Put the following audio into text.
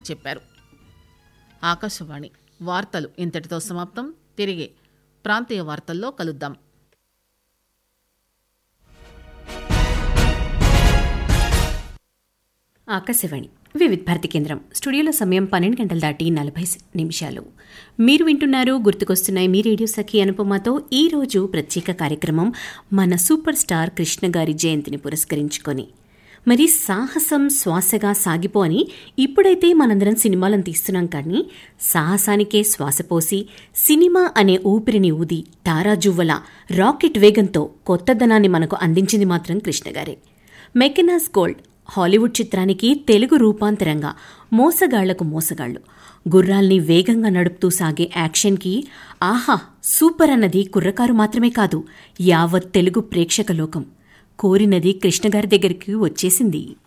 చెప్పారు ఆకాశవాణి వార్తలు ఇంతటితో సమాప్తం తిరిగి ప్రాంతీయ వార్తల్లో కలుద్దాం ఆకాశవాణి వివిధ భారతి కేంద్రం స్టూడియోలో సమయం పన్నెండు గంటల దాటి నలభై నిమిషాలు మీరు వింటున్నారు గుర్తుకొస్తున్నాయి మీ రేడియో సఖి అనుపమతో ఈ రోజు ప్రత్యేక కార్యక్రమం మన సూపర్ స్టార్ కృష్ణ గారి జయంతిని పురస్కరించుకొని మరి సాహసం శ్వాసగా సాగిపో అని ఇప్పుడైతే మనందరం సినిమాలను తీస్తున్నాం కానీ సాహసానికే శ్వాస పోసి సినిమా అనే ఊపిరిని ఊది తారాజువ్వల రాకెట్ వేగంతో కొత్తదనాన్ని మనకు అందించింది మాత్రం కృష్ణగారే మెకెనాస్ గోల్డ్ హాలీవుడ్ చిత్రానికి తెలుగు రూపాంతరంగా మోసగాళ్లకు మోసగాళ్లు గుర్రాల్ని వేగంగా నడుపుతూ సాగే యాక్షన్కి ఆహా సూపర్ అన్నది కుర్రకారు మాత్రమే కాదు యావత్ తెలుగు ప్రేక్షక లోకం కోరినది కృష్ణగారి దగ్గరికి వచ్చేసింది